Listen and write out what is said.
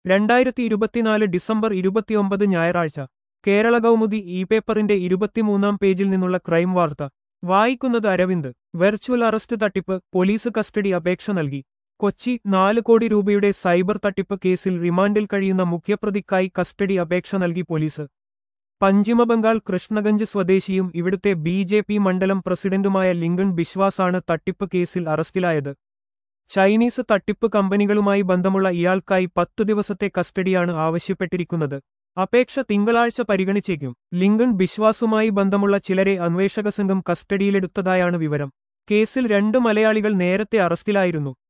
രണ്ടായിരത്തി ഇരുപത്തിനാല് ഡിസംബർ ഇരുപത്തിയൊമ്പത് ഞായറാഴ്ച കേരള കൗമുദി ഇ പേപ്പറിന്റെ ഇരുപത്തിമൂന്നാം പേജിൽ നിന്നുള്ള ക്രൈം വാർത്ത വായിക്കുന്നത് അരവിന്ദ് വെർച്വൽ അറസ്റ്റ് തട്ടിപ്പ് പോലീസ് കസ്റ്റഡി അപേക്ഷ നൽകി കൊച്ചി നാല് കോടി രൂപയുടെ സൈബർ തട്ടിപ്പ് കേസിൽ റിമാൻഡിൽ കഴിയുന്ന മുഖ്യപ്രതിക്കായി കസ്റ്റഡി അപേക്ഷ നൽകി പോലീസ് പശ്ചിമബംഗാൾ കൃഷ്ണഗഞ്ച് സ്വദേശിയും ഇവിടുത്തെ ബി ജെ പി മണ്ഡലം പ്രസിഡന്റുമായ ലിങ്കൺ ബിശ്വാസാണ് തട്ടിപ്പ് കേസിൽ അറസ്റ്റിലായത് ചൈനീസ് തട്ടിപ്പ് കമ്പനികളുമായി ബന്ധമുള്ള ഇയാൾക്കായി പത്തു ദിവസത്തെ കസ്റ്റഡിയാണ് ആവശ്യപ്പെട്ടിരിക്കുന്നത് അപേക്ഷ തിങ്കളാഴ്ച പരിഗണിച്ചേക്കും ലിങ്കൺ ബിശ്വാസുമായി ബന്ധമുള്ള ചിലരെ അന്വേഷക സംഘം കസ്റ്റഡിയിലെടുത്തതായാണ് വിവരം കേസിൽ രണ്ട് മലയാളികൾ നേരത്തെ അറസ്റ്റിലായിരുന്നു